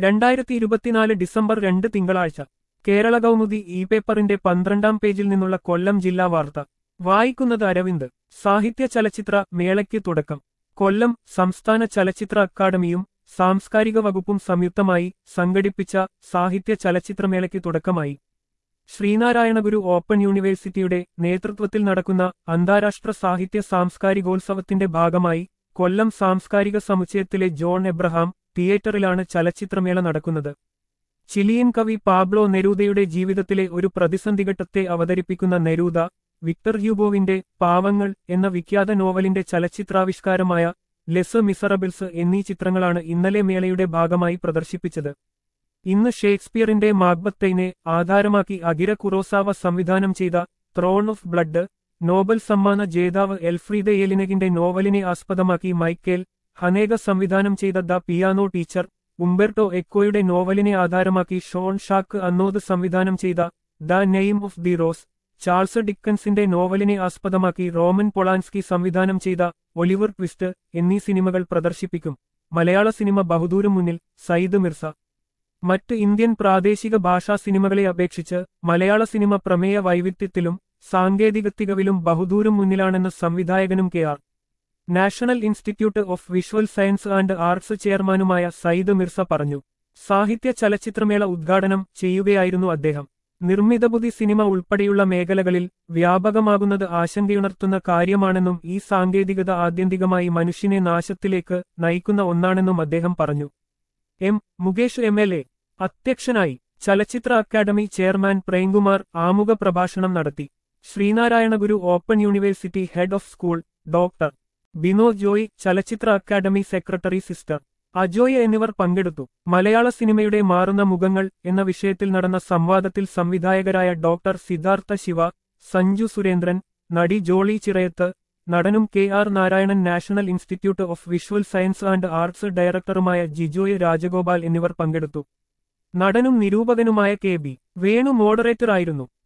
രണ്ടായിരത്തി ഇരുപത്തിനാല് ഡിസംബർ രണ്ട് തിങ്കളാഴ്ച കേരള കൗമുദി ഇ പേപ്പറിന്റെ പന്ത്രണ്ടാം പേജിൽ നിന്നുള്ള കൊല്ലം ജില്ലാ വാർത്ത വായിക്കുന്നത് അരവിന്ദ് സാഹിത്യ ചലച്ചിത്ര മേളയ്ക്ക് തുടക്കം കൊല്ലം സംസ്ഥാന ചലച്ചിത്ര അക്കാദമിയും സാംസ്കാരിക വകുപ്പും സംയുക്തമായി സംഘടിപ്പിച്ച സാഹിത്യ ചലച്ചിത്രമേളയ്ക്ക് തുടക്കമായി ശ്രീനാരായണഗുരു ഓപ്പൺ യൂണിവേഴ്സിറ്റിയുടെ നേതൃത്വത്തിൽ നടക്കുന്ന അന്താരാഷ്ട്ര സാഹിത്യ സാംസ്കാരികോത്സവത്തിന്റെ ഭാഗമായി കൊല്ലം സാംസ്കാരിക സമുച്ചയത്തിലെ ജോൺ എബ്രഹാം തിയേറ്ററിലാണ് ചലച്ചിത്രമേള നടക്കുന്നത് ചിലിയൻ കവി പാബ്ലോ നെരൂദയുടെ ജീവിതത്തിലെ ഒരു പ്രതിസന്ധിഘട്ടത്തെ അവതരിപ്പിക്കുന്ന നെരൂദ വിക്ടർ ഹ്യൂഗോവിന്റെ പാവങ്ങൾ എന്ന വിഖ്യാത നോവലിന്റെ ചലച്ചിത്രാവിഷ്കാരമായ ലെസ് മിസറബിൾസ് എന്നീ ചിത്രങ്ങളാണ് ഇന്നലെ മേളയുടെ ഭാഗമായി പ്രദർശിപ്പിച്ചത് ഇന്ന് ഷേക്സ്പിയറിന്റെ മാഗ്ബത്തൈനെ ആധാരമാക്കി അകിര കുറോസാവ സംവിധാനം ചെയ്ത ത്രോൺ ഓഫ് ബ്ലഡ് നോബൽ സമ്മാന ജേതാവ് എൽഫ്രീദ ഏലിനകിന്റെ നോവലിനെ ആസ്പദമാക്കി മൈക്കേൽ ഹനേഗ സംവിധാനം ചെയ്ത ദ പിയാനോ ടീച്ചർ ഉംബെർട്ടോ എക്കോയുടെ നോവലിനെ ആധാരമാക്കി ഷോൺ ഷാക്ക് അന്നോദ് സംവിധാനം ചെയ്ത the name of the rose Charles ഡിക്കൻസിന്റെ നോവലിനെ ആസ്പദമാക്കി റോമൻ പൊളാൻസ്കി സംവിധാനം ചെയ്ത ഒലിവർ ട്വിസ്റ്റ് എന്നീ സിനിമകൾ പ്രദർശിപ്പിക്കും മലയാള സിനിമ ബഹുദൂരം മുന്നിൽ സയ്യിദ് മിർസ മറ്റ് ഇന്ത്യൻ പ്രാദേശിക ഭാഷാ സിനിമകളെ അപേക്ഷിച്ച് മലയാള സിനിമ പ്രമേയ വൈവിധ്യത്തിലും സാങ്കേതികത്തികവിലും ബഹുദൂരം മുന്നിലാണെന്ന് സംവിധായകനും K R national institute of visual science and arts ചെയർമാനുമായ സയ്യിദ് മിർസ പറഞ്ഞു സാഹിത്യ ചലച്ചിത്രമേള ഉദ്ഘാടനം ചെയ്യുകയായിരുന്നു അദ്ദേഹം നിർമ്മിതബുദ്ധി സിനിമ ഉൾപ്പെടെയുള്ള മേഖലകളിൽ വ്യാപകമാകുന്നത് ആശങ്കയുണർത്തുന്ന കാര്യമാണെന്നും ഈ സാങ്കേതികത ആത്യന്തികമായി മനുഷ്യനെ നാശത്തിലേക്ക് നയിക്കുന്ന ഒന്നാണെന്നും അദ്ദേഹം പറഞ്ഞു M Mukesh M L A അധ്യക്ഷനായി ചലച്ചിത്ര അക്കാദമി ചെയർമാൻ പ്രേംകുമാർ ആമുഖ പ്രഭാഷണം നടത്തി Sreenarayana Guru open university head of school doctor Binod Joy ചലച്ചിത്ര അക്കാദമി സെക്രട്ടറി സിസ്റ്റർ അജോയ് എന്നിവർ പങ്കെടുത്തു മലയാള സിനിമയുടെ മാറുന്ന മുഖങ്ങൾ എന്ന വിഷയത്തിൽ നടന്ന സംവാദത്തിൽ സംവിധായകരായ ഡോക്ടർ സിദ്ധാർത്ഥ ശിവ സഞ്ജു സുരേന്ദ്രൻ നടി ജോളി ചിറയത്ത് നടനും K R Narayanan national institute of visual science and arts ഡയറക്ടറുമായ ജിജോയ് രാജഗോപാൽ എന്നിവർ പങ്കെടുത്തു നടനും നിരൂപകനുമായ കെ ബി വേണു മോഡറേറ്റർ ആയിരുന്നു